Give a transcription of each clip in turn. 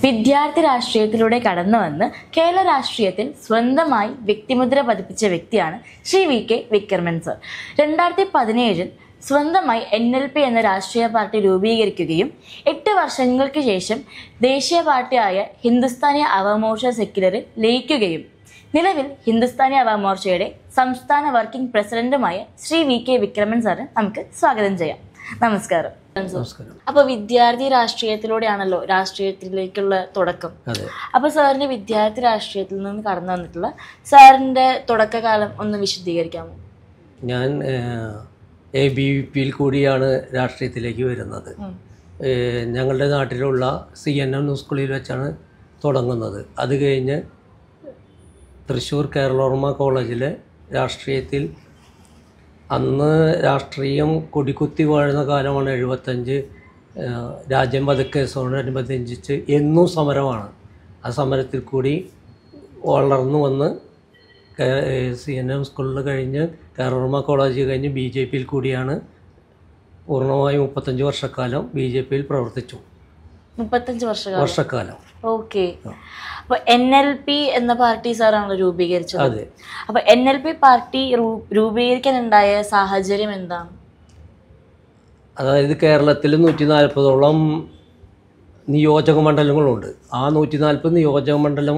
വിദ്യാർത്ഥി രാഷ്ട്രീയത്തിലൂടെ കടന്നു വന്ന് കേരള രാഷ്ട്രീയത്തിൽ സ്വന്തമായി വ്യക്തിമുദ്ര പതിപ്പിച്ച വ്യക്തിയാണ് Shri V K Vikraman sir രണ്ടായിരത്തി പതിനേഴിൽ സ്വന്തമായി എൻ എൽ പി എന്ന രാഷ്ട്രീയ പാർട്ടി രൂപീകരിക്കുകയും എട്ട് വർഷങ്ങൾക്ക് ശേഷം ദേശീയ പാർട്ടിയായ ഹിന്ദുസ്ഥാനി അവമോർച്ച സെക്യുലറിൽ ലയിക്കുകയും നിലവിൽ ഹിന്ദുസ്ഥാനി അവമോർച്ചയുടെ സംസ്ഥാന വർക്കിംഗ് പ്രസിഡന്റുമായ ശ്രീ വി കെ വിക്രമൻ സാറിന് നമുക്ക് സ്വാഗതം ചെയ്യാം നമസ്കാരം നമസ്കാരം അപ്പൊ വിദ്യാർത്ഥി രാഷ്ട്രീയത്തിലൂടെയാണല്ലോ രാഷ്ട്രീയത്തിലേക്കുള്ള തുടക്കം അതെ അപ്പൊ സാറിന്റെ വിദ്യാർത്ഥി രാഷ്ട്രീയത്തിൽ നിന്ന് കടന്നു വന്നിട്ടുള്ള സാറിന്റെ തുടക്കകാലം ഒന്ന് വിശദീകരിക്കാമോ ഞാൻ എ ബി വി പിയിൽ കൂടിയാണ് രാഷ്ട്രീയത്തിലേക്ക് വരുന്നത് ഉം. ഏഹ്, ഞങ്ങളുടെ നാട്ടിലുള്ള സി എൻ എം സ്കൂളിൽ വെച്ചാണ് തുടങ്ങുന്നത് അത് കഴിഞ്ഞ് തൃശ്ശൂർ കേരളോർമ കോളേജിലെ രാഷ്ട്രീയത്തിൽ അന്ന് രാഷ്ട്രീയം കൊടിക്കുത്തി വാഴുന്ന കാലമാണ് എഴുപത്തഞ്ച് ഏഹ്, രാജ്യം വധക്കേസോടനുബന്ധിച്ച് എന്നും സമരമാണ് ആ സമരത്തിൽ കൂടി വളർന്നു വന്ന് സി എൻ എം സ്കൂളിൽ കഴിഞ്ഞ് കേരള കോളേജ് കഴിഞ്ഞ് ബി ജെ പിയിൽ കൂടിയാണ് പൂർണ്ണമായും മുപ്പത്തഞ്ച് വർഷക്കാലം ബി ജെ പിയിൽ പ്രവർത്തിച്ചു മുപ്പത്തഞ്ച് വർഷകാലം വർഷക്കാലം ഓക്കെ അപ്പൊ എൻ എൽ പി എന്ന പാർട്ടി സാറാണല്ലോ രൂപീകരിച്ചത് അതെ അപ്പൊ എൻ എൽ പി പാർട്ടി രൂ- രൂപീകരിക്കാനുണ്ടായ സാഹചര്യം എന്താണ് അതായത് കേരളത്തിൽ നൂറ്റി നാൽപ്പതോളം നിയോജക മണ്ഡലങ്ങളുണ്ട് ആ നൂറ്റി നാൽപ്പത് നിയോജക മണ്ഡലം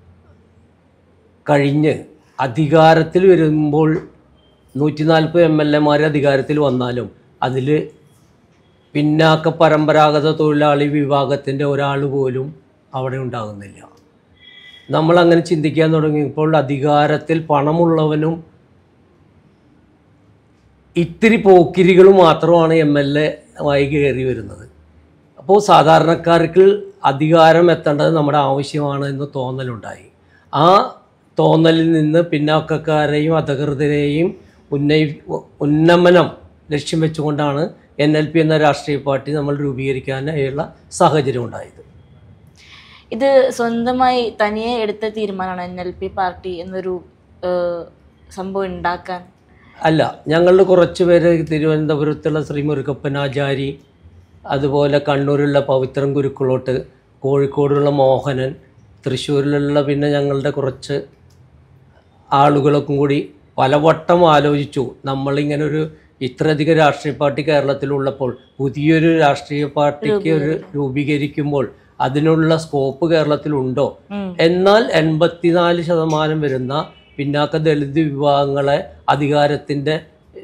കഴിഞ്ഞ് അധികാരത്തിൽ വരുമ്പോൾ നൂറ്റി നാൽപ്പത് എം എൽ എമാർ അധികാരത്തിൽ വന്നാലും അതിൽ പിന്നാക്ക പരമ്പരാഗത തൊഴിലാളി വിഭാഗത്തിൻ്റെ ഒരാൾ പോലും അവിടെ ഉണ്ടാകുന്നില്ല നമ്മളങ്ങനെ ചിന്തിക്കാൻ തുടങ്ങിയപ്പോൾ അധികാരത്തിൽ പണമുള്ളവനും ഇത്തിരി പോക്കിരികൾ മാത്രമാണ് എം എൽ എ ആയി കയറി വരുന്നത് അപ്പോൾ സാധാരണക്കാർക്ക് അധികാരം എത്തേണ്ടത് നമ്മുടെ ആവശ്യമാണ് എന്ന് തോന്നലുണ്ടായി ആ തോന്നലിൽ നിന്ന് പിന്നാക്കക്കാരെയും അധകൃതരെയും ഉന്നയി ഉന്നമനം ലക്ഷ്യം വെച്ചുകൊണ്ടാണ് എൻ എൽ പി എന്ന രാഷ്ട്രീയ പാർട്ടി നമ്മൾ രൂപീകരിക്കാനായുള്ള സാഹചര്യം ഉണ്ടായത് ഇത് സ്വന്തമായി തനിയെ എടുത്ത തീരുമാനമാണ് എൻ എൽ പി പാർട്ടി എന്നൊരു ഏഹ്, സംഭവം ഉണ്ടാക്കാൻ അല്ല ഞങ്ങളിൽ കുറച്ച് പേര് തിരുവനന്തപുരത്തുള്ള ശ്രീ മുരുകപ്പൻ ആചാരി അതുപോലെ കണ്ണൂരുള്ള പവിത്രൻ ഗുരുക്കുളോട്ട് കോഴിക്കോടുള്ള മോഹനൻ തൃശ്ശൂരിലുള്ള പിന്നെ ഞങ്ങളുടെ കുറച്ച് ആളുകളൊക്കെ കൂടി പലവട്ടം ആലോചിച്ചു നമ്മളിങ്ങനെ ഒരു ഇത്രയധികം രാഷ്ട്രീയ പാർട്ടി കേരളത്തിലുള്ളപ്പോൾ പുതിയൊരു രാഷ്ട്രീയ പാർട്ടിക്ക് ഒരു രൂപീകരിക്കുമ്പോൾ അതിനുള്ള സ്കോപ്പ് കേരളത്തിലുണ്ടോ ഉം. എന്നാൽ എൺപത്തിനാല് ശതമാനം വരുന്ന പിന്നാക്ക ദളിത് വിഭാഗങ്ങളെ അധികാരത്തിൻ്റെ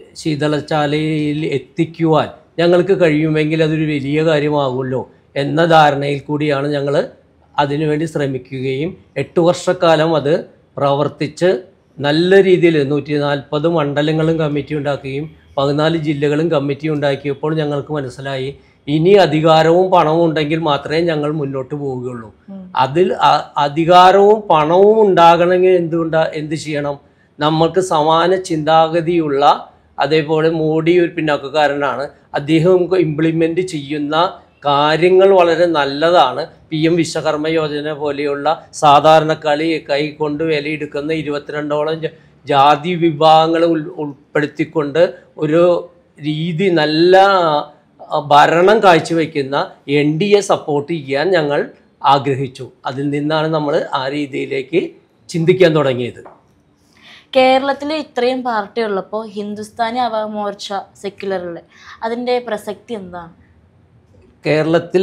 ശീതളശാലയിൽ എത്തിക്കുവാൻ ഞങ്ങൾക്ക് കഴിയുമെങ്കിൽ അതൊരു വലിയ കാര്യമാകുമല്ലോ എന്ന ധാരണയിൽ കൂടിയാണ് ഞങ്ങൾ അതിനുവേണ്ടി ശ്രമിക്കുകയും എട്ട് വർഷക്കാലം അത് പ്രവർത്തിച്ച് നല്ല രീതിയിൽ നൂറ്റി നാൽപ്പത് മണ്ഡലങ്ങളും കമ്മിറ്റി ഉണ്ടാക്കുകയും പതിനാല് ജില്ലകളും കമ്മിറ്റി ഉണ്ടാക്കിയപ്പോൾ ഞങ്ങൾക്ക് മനസ്സിലായി ഇനി അധികാരവും പണവും ഉണ്ടെങ്കിൽ മാത്രമേ ഞങ്ങൾ മുന്നോട്ട് പോവുകയുള്ളൂ ഉം. അതിൽ അ- അധികാരവും പണവും ഉണ്ടാകണമെങ്കിൽ എന്തുകൊണ്ടാ എന്ത് ചെയ്യണം നമ്മൾക്ക് സമാന ചിന്താഗതിയുള്ള അതേപോലെ മോഡി ഒരു പിന്നാക്കക്കാരനാണ് അദ്ദേഹം ഇംപ്ലിമെൻ്റ് ചെയ്യുന്ന കാര്യങ്ങൾ വളരെ നല്ലതാണ് പി എം വിശ്വകർമ്മ യോജന പോലെയുള്ള സാധാരണക്കാളി കൈകൊണ്ട് വിലയെടുക്കുന്ന ഇരുപത്തിരണ്ടോളം ജ- ജാതി വിഭാഗങ്ങളെ ഉൾ ഉൾപ്പെടുത്തിക്കൊണ്ട് ഒരു രീതി നല്ല ആ, ഭരണം കാഴ്ചവെക്കുന്ന എൻ ഡി എ സപ്പോർട്ട് ചെയ്യാൻ ഞങ്ങൾ ആഗ്രഹിച്ചു അതിൽ നിന്നാണ് നമ്മൾ ആ രീതിയിലേക്ക് ചിന്തിക്കാൻ തുടങ്ങിയത് കേരളത്തിൽ ഇത്രയും പാർട്ടി ഉള്ളപ്പോൾ ഹിന്ദുസ്ഥാനി അവമോർച്ച സെക്യുലറിൽ അതിന്റെ പ്രസക്തി എന്താണ് കേരളത്തിൽ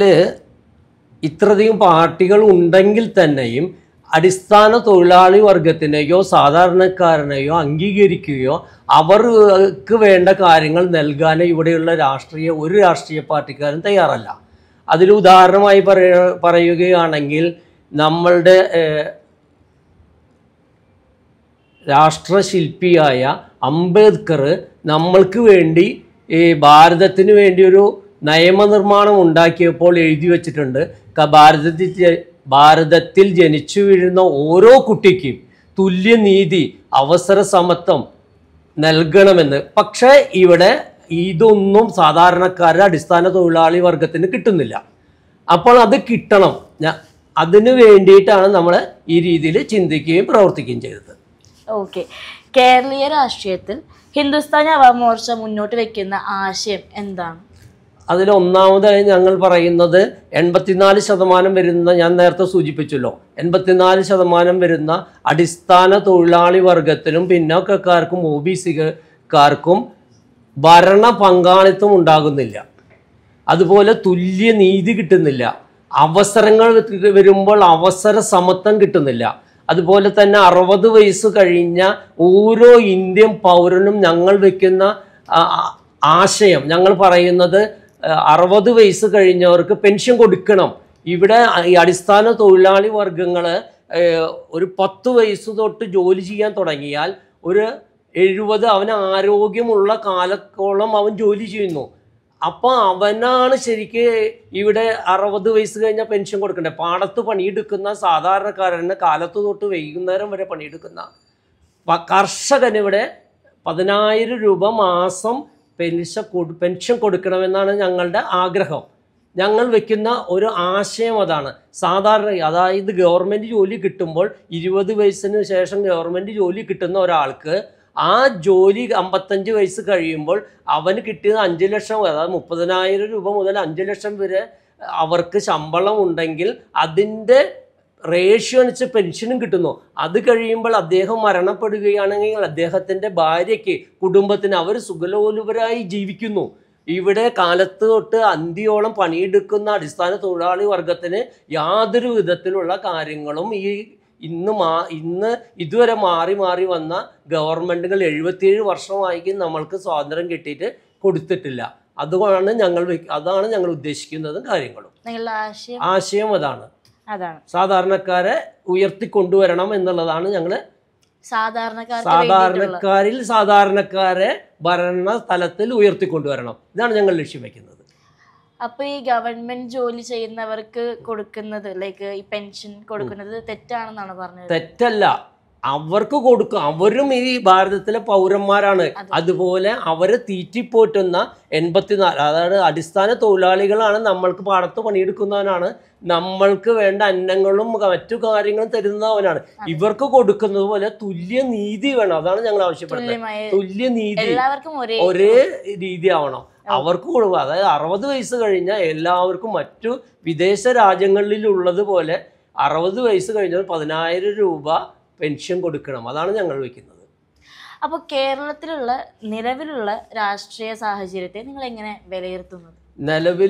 ഇത്രയധികം പാർട്ടികൾ ഉണ്ടെങ്കിൽ തന്നെയും അടിസ്ഥാന തൊഴിലാളി വർഗത്തിനെയോ സാധാരണക്കാരനെയോ അംഗീകരിക്കുകയോ അവർക്ക് വേണ്ട കാര്യങ്ങൾ നൽകാനോ ഇവിടെയുള്ള രാഷ്ട്രീയ ഒരു രാഷ്ട്രീയ പാർട്ടിക്കാരും തയ്യാറല്ല അതിൽ ഉദാഹരണമായി പറയ പറയുകയാണെങ്കിൽ നമ്മളുടെ ഏഹ്, രാഷ്ട്രശില്പിയായ അംബേദ്കർ നമ്മൾക്ക് വേണ്ടി ഈ ഭാരതത്തിന് വേണ്ടി ഒരു നിയമനിർമ്മാണം ഉണ്ടാക്കിയപ്പോൾ എഴുതി വച്ചിട്ടുണ്ട് ക- ഭാരതത്തിൽ ജ- ഭാരതത്തിൽ ജനിച്ചു വീഴുന്ന ഓരോ കുട്ടിക്കും തുല്യനീതി അവസര സമത്വം നൽകണമെന്ന് പക്ഷേ ഇവിടെ ഇതൊന്നും സാധാരണക്കാരുടെ അടിസ്ഥാന തൊഴിലാളി വർഗത്തിന് കിട്ടുന്നില്ല അപ്പോൾ അത് കിട്ടണം ഞാ- അതിനു വേണ്ടിയിട്ടാണ് നമ്മൾ ഈ രീതിയിൽ ചിന്തിക്കുകയും പ്രവർത്തിക്കുകയും ചെയ്തത് ഓക്കെ കേരളീയ രാഷ്ട്രീയത്തിൽ ഹിന്ദുസ്ഥാനി അവമോർച്ച മുന്നോട്ട് വെക്കുന്ന ആശയം എന്താണ് അതിൽ ഒന്നാമതായി ഞങ്ങൾ പറയുന്നത് എൺപത്തിനാല് ശതമാനം വരുന്ന ഞാൻ നേരത്തെ സൂചിപ്പിച്ചല്ലോ എൺപത്തിനാല് ശതമാനം വരുന്ന അടിസ്ഥാന തൊഴിലാളി വർഗത്തിനും പിന്നോക്കക്കാർക്കും ഒ ബി സിക്കാർക്കും ഭരണ പങ്കാളിത്തം ഉണ്ടാകുന്നില്ല അതുപോലെ തുല്യ നീതി കിട്ടുന്നില്ല അവസരങ്ങൾ വരുമ്പോൾ അവസര സമത്വം കിട്ടുന്നില്ല അതുപോലെ തന്നെ അറുപത് വയസ്സ് കഴിഞ്ഞ ഓരോ ഇന്ത്യൻ പൗരനും ഞങ്ങൾ വെക്കുന്ന ആ, ആ, ആശയം ഞങ്ങൾ പറയുന്നത് അറുപത് വയസ്സ് കഴിഞ്ഞവർക്ക് പെൻഷൻ കൊടുക്കണം ഇവിടെ ഈ അടിസ്ഥാന തൊഴിലാളി വർഗങ്ങൾ ഒരു പത്ത് വയസ്സ് തൊട്ട് ജോലി ചെയ്യാൻ തുടങ്ങിയാൽ ഒരു എഴുപത് അവന് ആരോഗ്യമുള്ള കാലത്തോളം അവൻ ജോലി ചെയ്യുന്നു അപ്പോൾ അവനാണ് ശരിക്ക് ഇവിടെ അറുപത് വയസ്സ് കഴിഞ്ഞാൽ പെൻഷൻ കൊടുക്കണ്ടേ പാടത്ത് പണിയെടുക്കുന്ന സാധാരണക്കാരന് കാലത്ത് തൊട്ട് വൈകുന്നേരം വരെ പണിയെടുക്കുന്ന പ- കർഷകന് ഇവിടെ പതിനായിരം രൂപ മാസം പെൻഷ കൊടു പെൻഷൻ കൊടുക്കണമെന്നാണ് ഞങ്ങളുടെ ആഗ്രഹം ഞങ്ങൾ വെക്കുന്ന ഒരു ആശയം അതാണ് സാധാരണ അതായത് ഗവൺമെൻറ് ജോലി കിട്ടുമ്പോൾ ഇരുപത് വയസ്സിന് ശേഷം ഗവൺമെൻറ് ജോലി കിട്ടുന്ന ഒരാൾക്ക് ആ ജോലി അമ്പത്തഞ്ച് വയസ്സ് കഴിയുമ്പോൾ അവന് കിട്ടിയത് അഞ്ച് ലക്ഷം അതായത് മുപ്പതിനായിരം രൂപ മുതൽ അഞ്ച് ലക്ഷം വരെ അവർക്ക് ശമ്പളം ഉണ്ടെങ്കിൽ അതിൻ്റെ റേഷ്യോ അനുസരിച്ച് പെൻഷനും കിട്ടുന്നു അത് കഴിയുമ്പോൾ അദ്ദേഹം മരണപ്പെടുകയാണെങ്കിൽ അദ്ദേഹത്തിൻ്റെ ഭാര്യയ്ക്ക് കുടുംബത്തിന് അവർ സുഖലോലുപരായി ജീവിക്കുന്നു ഇവിടെ കാലത്ത് തൊട്ട് അന്തിയോളം പണിയെടുക്കുന്ന അടിസ്ഥാന തൊഴിലാളി വർഗത്തിന് യാതൊരു വിധത്തിലുള്ള കാര്യങ്ങളും ഈ ഇന്ന് മാ ഇന്ന് ഇതുവരെ മാറി മാറി വന്ന ഗവൺമെൻറ്റുകൾ എഴുപത്തിയേഴ് വർഷമായി നമ്മൾക്ക് സ്വാതന്ത്ര്യം കിട്ടിയിട്ട് കൊടുത്തിട്ടില്ല അതുകൊണ്ടാണ് ഞങ്ങൾ വെക്ക- അതാണ് ഞങ്ങൾ ഉദ്ദേശിക്കുന്നതും കാര്യങ്ങളും നിങ്ങളുടെ ആശയം ആശയം അതാണ് അതാണ് സാധാരണക്കാരെ ഉയർത്തിക്കൊണ്ടുവരണം എന്നുള്ളതാണ് ഞങ്ങൾ സാധാരണക്കാർക്ക് വേണ്ടിയിട്ടുള്ള സാധാരണക്കാരിൽ സാധാരണക്കാരെ ഭരണ തലത്തിൽ ഉയർത്തിക്കൊണ്ടുവരണം ഇതാണ് ഞങ്ങൾ ലക്ഷ്യം വെക്കുന്നത് അപ്പൊ ഈ ഗവൺമെന്റ് ജോലി ചെയ്യുന്നവർക്ക് കൊടുക്കുന്നത് ലൈക്ക് ഈ പെൻഷൻ കൊടുക്കുന്നത് തെറ്റാണെന്നാണ് പറഞ്ഞത് തെറ്റല്ല അവർക്ക് കൊടുക്കും അവരും ഈ ഭാരതത്തിലെ പൗരന്മാരാണ് അതെ. അതുപോലെ അവരെ തീറ്റിപ്പോറ്റുന്ന എൺപത്തിനാല് അതായത് അടിസ്ഥാന തൊഴിലാളികളാണ് നമ്മൾക്ക് പാടത്ത് പണിയെടുക്കുന്നവനാണ് നമ്മൾക്ക് വേണ്ട അന്നങ്ങളും മറ്റു കാര്യങ്ങളും തരുന്നവനാണ് ഇവർക്ക് കൊടുക്കുന്നത് പോലെ തുല്യ നീതി വേണം അതാണ് ഞങ്ങൾ ആവശ്യപ്പെടുന്നത് തുല്യമായ തുല്യ നീതി എല്ലാവർക്കും ഒരേ ഒരേ രീതി ആവണം അവർക്ക് കൊടുക്കുക അതായത് അറുപത് വയസ്സ് കഴിഞ്ഞാൽ എല്ലാവർക്കും മറ്റു വിദേശ രാജ്യങ്ങളിലുള്ളത് പോലെ അറുപത് വയസ്സ് കഴിഞ്ഞാൽ പതിനായിരം രൂപ പെൻഷൻ കൊടുക്കണം അതാണ് ഞങ്ങൾ വെക്കുന്നത് അപ്പൊ കേരളത്തിലുള്ള നിലവിലുള്ള രാഷ്ട്രീയ സാഹചര്യത്തെ നിങ്ങൾ എങ്ങനെ വിലയിരുത്തുന്നത് നിലവിൽ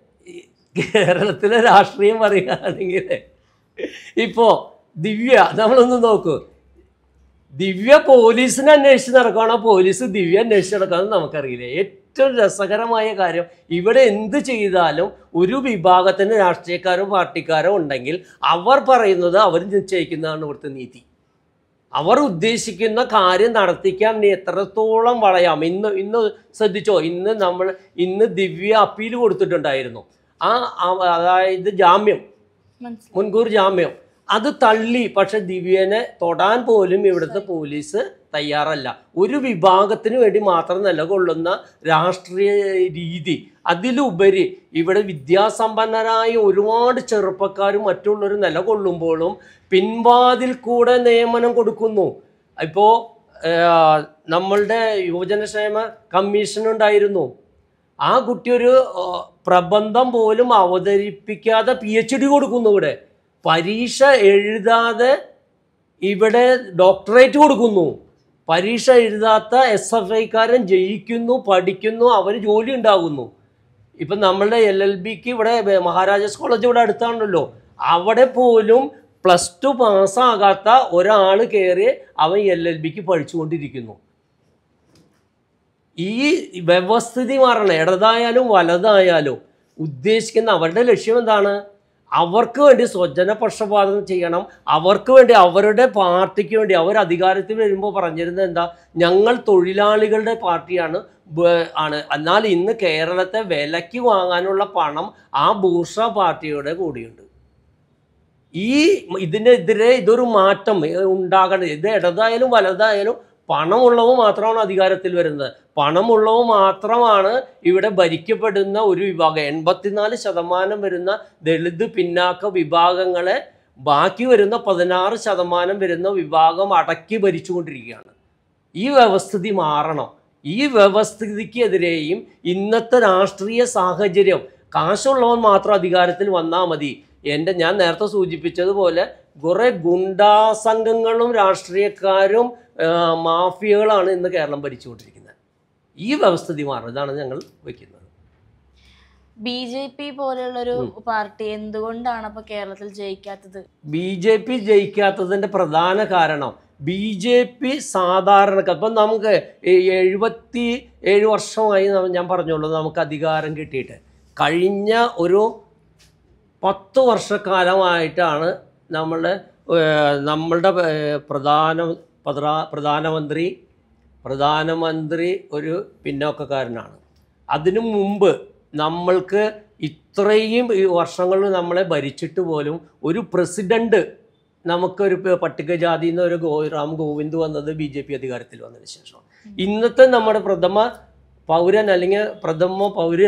കേരളത്തിലെ രാഷ്ട്രീയം പറയുകയാണെങ്കിൽ ഇപ്പോൾ ദിവ്യ നമ്മളൊന്ന് നോക്കൂ ദിവ്യ പോലീസിനെ അന്വേഷിച്ച് നടക്കുകയാണോ പോലീസ് ദിവ്യ അന്വേഷിച്ച് നടക്കുകയാണെന്ന് നമുക്കറിയില്ല ഏറ്റവും രസകരമായ കാര്യം ഇവിടെ എന്ത് ചെയ്താലും ഒരു വിഭാഗത്തിന് രാഷ്ട്രീയക്കാരോ പാർട്ടിക്കാരോ ഉണ്ടെങ്കിൽ അവർ പറയുന്നത് അവർ നിശ്ചയിക്കുന്നതാണ് ഇവിടുത്തെ നീതി അവർ ഉദ്ദേശിക്കുന്ന കാര്യം നടത്തിക്കാൻ നീ എത്രത്തോളം വളയാം ഇന്ന് ഇന്ന് ശ്രദ്ധിച്ചോ ഇന്ന് നമ്മൾ ഇന്ന് ദിവ്യ അപ്പീൽ കൊടുത്തിട്ടുണ്ടായിരുന്നു ആ ആ- അതായത് ജാമ്യം മനസ്സിലായി മുൻകൂർ ജാമ്യം അത് തള്ളി പക്ഷെ ദിവ്യനെ തൊടാൻ പോലും ഇവിടുത്തെ പോലീസ് തയ്യാറല്ല ഒരു വിഭാഗത്തിന് വേണ്ടി മാത്രം നിലകൊള്ളുന്ന രാഷ്ട്രീയ രീതി അതിലുപരി ഇവിടെ വിദ്യാസമ്പന്നരായ ഒരുപാട് ചെറുപ്പക്കാരും മറ്റുള്ളവർ നിലകൊള്ളുമ്പോഴും പിൻവാതിൽ കൂടെ നിയമനം കൊടുക്കുന്നു ഇപ്പോൾ നമ്മളുടെ യുവജനക്ഷേമ കമ്മീഷൻ ഉണ്ടായിരുന്നു ആ കുട്ടി ഒരു ആ, പ്രബന്ധം പോലും അവതരിപ്പിക്കാതെ പി എച്ച് ഡി കൊടുക്കുന്നു ഇവിടെ പരീക്ഷ എഴുതാതെ ഇവിടെ ഡോക്ടറേറ്റ് കൊടുക്കുന്നു പരീക്ഷ എഴുതാത്ത എസ് എഫ് ഐക്കാരൻ ജയിക്കുന്നു പഠിക്കുന്നു അവന് ജോലി ഉണ്ടാകുന്നു ഇപ്പം നമ്മളുടെ എൽ എൽ ബിക്ക് ഇവിടെ ബെ- മഹാരാജാസ് കോളേജ് ഇവിടെ അടുത്താണല്ലോ അവിടെ പോലും പ്ലസ് ടു പാസ്സാകാത്ത ഒരാൾ കയറി അവൻ എൽ എൽ ബിക്ക് പഠിച്ചുകൊണ്ടിരിക്കുന്നു ഈ വ്യവസ്ഥിതി മാറണം ഇടതായാലും വലതായാലും ഉദ്ദേശിക്കുന്ന അവരുടെ ലക്ഷ്യം എന്താണ് അവർക്ക് വേണ്ടി സ്വജന പക്ഷപാതം ചെയ്യണം അവർക്ക് വേണ്ടി അവരുടെ പാർട്ടിക്ക് വേണ്ടി അവർ അധികാരത്തിൽ വരുമ്പോൾ പറഞ്ഞിരുന്നത് എന്താ ഞങ്ങൾ തൊഴിലാളികളുടെ പാർട്ടിയാണ് ബ- ആണ് എന്നാൽ ഇന്ന് കേരളത്തെ വിലയ്ക്ക് വാങ്ങാനുള്ള പണം ആ ബൂർഷ പാർട്ടിയുടെ കൂടിയുണ്ട് ഈ ഇതിനെതിരെ ഇതൊരു മാറ്റം ഏ, ഉണ്ടാകണം ഇത് ഇടതായാലും വലതായാലും പണമുള്ളവ മാത്രമാണ് അധികാരത്തിൽ വരുന്നത് പണമുള്ളവ മാത്രമാണ് ഇവിടെ ഭരിക്കപ്പെടുന്ന ഒരു വിഭാഗം എൺപത്തിനാല് ശതമാനം വരുന്ന ദളിത് പിന്നാക്ക വിഭാഗങ്ങളെ ബാക്കി വരുന്ന പതിനാറ് ശതമാനം വരുന്ന വിഭാഗം അടക്കി ഭരിച്ചുകൊണ്ടിരിക്കുകയാണ് ഈ വ്യവസ്ഥിതി മാറണം ഈ വ്യവസ്ഥിതിക്കെതിരെയും ഇന്നത്തെ രാഷ്ട്രീയ സാഹചര്യം കാശുള്ളവൻ മാത്രം അധികാരത്തിൽ വന്നാൽ മതി എൻ്റെ ഞാൻ നേരത്തെ സൂചിപ്പിച്ചതുപോലെ കുറേ ഗുണ്ടാ സംഘങ്ങളും രാഷ്ട്രീയക്കാരും ആ, മാഫിയകളാണ് ഇന്ന് കേരളം ഭരിച്ചുകൊണ്ടിരിക്കുന്നത് ഈ വ്യവസ്ഥിതി മാറണം ഇതാണ് ഞങ്ങൾ വയ്ക്കുന്നത് ബി ജെ പി പോലെയുള്ളൊരു പാർട്ടി എന്തുകൊണ്ടാണ് അപ്പൊ കേരളത്തിൽ ജയിക്കാത്തത് ബി ജെ പി ജയിക്കാത്തതിൻ്റെ പ്രധാന കാരണം ബി ജെ പി സാധാരണക്കാർ ഇപ്പം നമുക്ക് ഈ എഴുപത്തി ഏഴ് വർഷമായി ന- ഞാൻ പറഞ്ഞോളൂ നമുക്ക് അധികാരം കിട്ടിയിട്ട് കഴിഞ്ഞ ഒരു പത്ത് വർഷക്കാലമായിട്ടാണ് നമ്മളുടെ ഏഹ്, നമ്മളുടെ ഏഹ്, പ്രധാന പ്രധാ- പ്രധാനമന്ത്രി പ്രധാനമന്ത്രി ഒരു പിന്നോക്കക്കാരനാണ് അതിനു മുമ്പ് നമ്മൾക്ക് ഇത്രയും ഈ വർഷങ്ങളിൽ നമ്മളെ ഭരിച്ചിട്ട് പോലും ഒരു പ്രസിഡന്റ് നമുക്കൊരു പ- പട്ടികജാതിയിൽ നിന്ന് ഒരു ഗോ റാം ഗോവിന്ദ് വന്നത് ബി ജെ പി അധികാരത്തിൽ വന്നതിന് ശേഷം ഇന്നത്തെ നമ്മുടെ പ്രഥമ പൗരൻ അല്ലെങ്കിൽ പ്രഥമ പൗര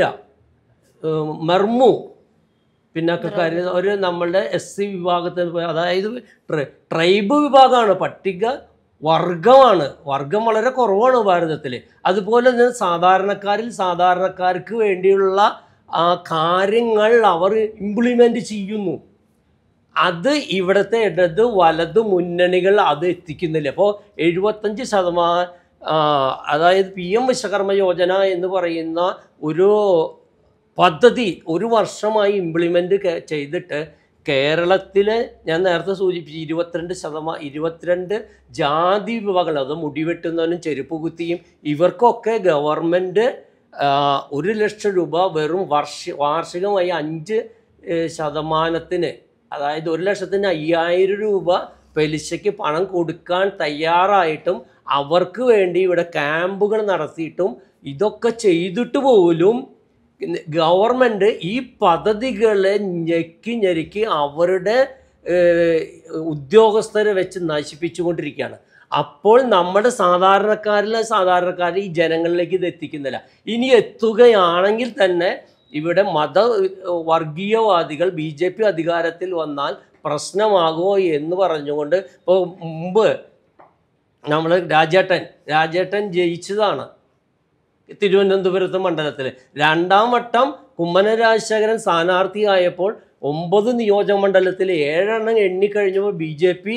ഏഹ്, മെർമു പിന്നാക്കക്കാര് ഒരു നമ്മളുടെ എസ് സി വിഭാഗത്തിൽ പോയ- അതായത് ട്ര- ട്രൈബ് വിഭാഗമാണ് പട്ടിക വർഗമാണ് വർഗം വളരെ കുറവാണ് ഭാരതത്തിൽ അതുപോലെ തന്നെ സാധാരണക്കാരിൽ സാധാരണക്കാർക്ക് വേണ്ടിയുള്ള ആ, കാര്യങ്ങൾ അവർ ഇംപ്ലിമെൻ്റ് ചെയ്യുന്നു അത് ഇവിടുത്തെ ഇടത് വലത് മുന്നണികൾ അത് എത്തിക്കുന്നില്ല അപ്പോൾ എഴുപത്തഞ്ച് ശതമാനം അതായത് പി എം വിശ്വകർമ്മ യോജന എന്ന് പറയുന്ന ഒരു പദ്ധതി ഒരു വർഷമായി ഇംപ്ലിമെൻ്റ് ചെയ്തിട്ട് കേരളത്തിലെ ഞാൻ നേരത്തെ സൂചിപ്പിച്ചു ഇരുപത്തിരണ്ട് ശതമാനം ഇരുപത്തിരണ്ട് ജാതി വിഭാഗങ്ങൾ അത് മുടിവെട്ടുന്നവനും ചെരുപ്പ് കുത്തിയും ഇവർക്കൊക്കെ ഗവൺമെൻറ് ഒരു ലക്ഷം രൂപ വെറും വർഷ വാർഷികമായി അഞ്ച് ഏഹ്, ശതമാനത്തിന് അതായത് ഒരു ലക്ഷത്തിന് അയ്യായിരം രൂപ പലിശയ്ക്ക് പണം കൊടുക്കാൻ തയ്യാറായിട്ടും അവർക്ക് വേണ്ടി ഇവിടെ ക്യാമ്പുകൾ നടത്തിയിട്ടും ഇതൊക്കെ ചെയ്തിട്ട് പോലും ഗവൺമെൻറ് ഈ പദ്ധതികളെ ഞെക്കി ഞെരുക്കി അവരുടെ ഏഹ്, ഉദ്യോഗസ്ഥരെ വെച്ച് നശിപ്പിച്ചുകൊണ്ടിരിക്കുകയാണ് അപ്പോൾ നമ്മുടെ സാധാരണക്കാരിലെ സാധാരണക്കാർ ഈ ജനങ്ങളിലേക്ക് ഇത് എത്തിക്കുന്നില്ല ഇനി എത്തുകയാണെങ്കിൽ തന്നെ ഇവിടെ മത വർഗീയവാദികൾ ബി ജെ പി അധികാരത്തിൽ വന്നാൽ പ്രശ്നമാകുമോ എന്ന് പറഞ്ഞുകൊണ്ട് ഇപ്പോൾ മുമ്പ് നമ്മൾ രാജേട്ടൻ രാജേട്ടൻ ജയിച്ചതാണ് തിരുവനന്തപുരത്ത് മണ്ഡലത്തിൽ രണ്ടാം വട്ടം കുമ്മന രാജശേഖരൻ സ്ഥാനാർത്ഥിയായപ്പോൾ ഒമ്പത് നിയോജക മണ്ഡലത്തിൽ ഏഴെണ്ണം എണ്ണിക്കഴിഞ്ഞപ്പോൾ ബി ജെ പി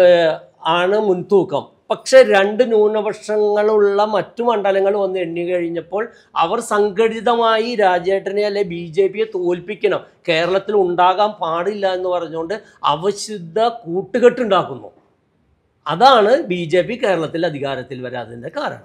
ആണ് മുൻതൂക്കം പക്ഷെ രണ്ട് ന്യൂനപക്ഷങ്ങളുള്ള മറ്റു മണ്ഡലങ്ങൾ വന്ന് എണ്ണി കഴിഞ്ഞപ്പോൾ അവർ സംഘടിതമായി രാജേട്ടനെ അല്ലെ ബി ജെ പിയെ തോൽപ്പിക്കണം കേരളത്തിൽ ഉണ്ടാകാൻ പാടില്ല എന്ന് പറഞ്ഞുകൊണ്ട് അവശുദ്ധ കൂട്ടുകെട്ടുണ്ടാക്കുന്നു അതാണ് ബി ജെ പി കേരളത്തിൽ അധികാരത്തിൽ വരാതിൻ്റെ കാരണം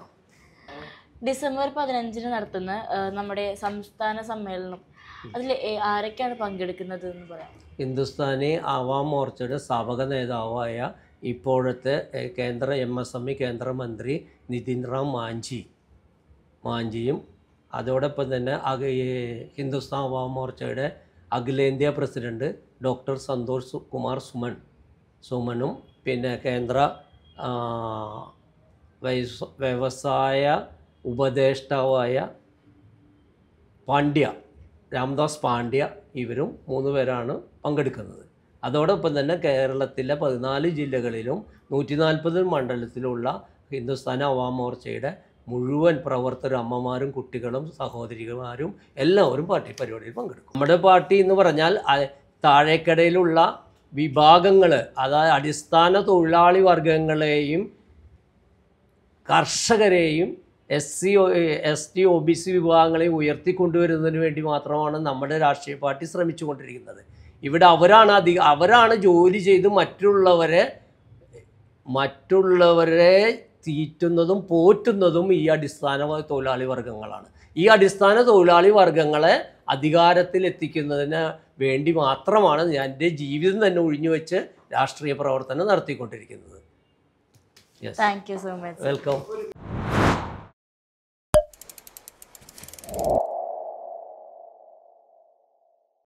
ഡിസംബർ പതിനഞ്ചിന് നടത്തുന്ന ആ, നമ്മുടെ സംസ്ഥാന സമ്മേളനം അതിൽ ആരൊക്കെയാണ് പങ്കെടുക്കുന്നത് എന്ന് പറയാം ഹിന്ദുസ്ഥാനി ആവാം മോർച്ചയുടെ സ്ഥാപക നേതാവായ ഇപ്പോഴത്തെ എഹ്, കേന്ദ്ര എം എസ് എം ഇ കേന്ദ്രമന്ത്രി നിതിൻ റാം മാഞ്ചി മാഞ്ചിയും അതോടൊപ്പം തന്നെ അക- ഈ ഹിന്ദുസ്ഥാൻ ആവാം മോർച്ചയുടെ അഖിലേന്ത്യാ പ്രസിഡന്റ് ഡോക്ടർ സന്തോഷ് സു- കുമാർ സുമൻ സുമനും പിന്നെ കേന്ദ്ര ആ, വൈസ് വ്യവസായ ഉപദേഷ്ടാവായ പാണ്ഡ്യ രാംദാസ് പാണ്ഡ്യ ഇവരും മൂന്ന് പേരാണ് പങ്കെടുക്കുന്നത് അതോടൊപ്പം തന്നെ കേരളത്തിലെ പതിനാല് ജില്ലകളിലും നൂറ്റി നാൽപ്പത് മണ്ഡലത്തിലുള്ള ഹിന്ദുസ്ഥാൻ അവാം മോർച്ചയുടെ മുഴുവൻ പ്രവർത്തകർ അമ്മമാരും കുട്ടികളും സഹോദരിമാരും എല്ലാവരും പാർട്ടി പരിപാടിയിൽ പങ്കെടുക്കും നമ്മുടെ പാർട്ടി എന്ന് പറഞ്ഞാൽ അ- താഴേക്കടയിലുള്ള വിഭാഗങ്ങൾ അതായത് അടിസ്ഥാന തൊഴിലാളി വർഗങ്ങളെയും കർഷകരെയും S C S T O B C വിഭാഗങ്ങളെയും ഉയർത്തിക്കൊണ്ടുവരുന്നതിന് വേണ്ടി മാത്രമാണ് നമ്മുടെ രാഷ്ട്രീയ പാർട്ടി ശ്രമിച്ചുകൊണ്ടിരിക്കുന്നത് ഇവിടെ അവരാണ് അധിക അവരാണ് ജോലി ചെയ്ത് മറ്റുള്ളവരെ മറ്റുള്ളവരെ തീറ്റുന്നതും പോറ്റുന്നതും ഈ അടിസ്ഥാന തൊഴിലാളി വർഗങ്ങളാണ് ഈ അടിസ്ഥാന തൊഴിലാളി വർഗങ്ങളെ അധികാരത്തിൽ എത്തിക്കുന്നതിന് വേണ്ടി മാത്രമാണ് ഞാൻ എൻ്റെ ജീവിതം തന്നെ ഒഴിഞ്ഞു വെച്ച് രാഷ്ട്രീയ പ്രവർത്തനം നടത്തിക്കൊണ്ടിരിക്കുന്നത് yes thank you so much welcome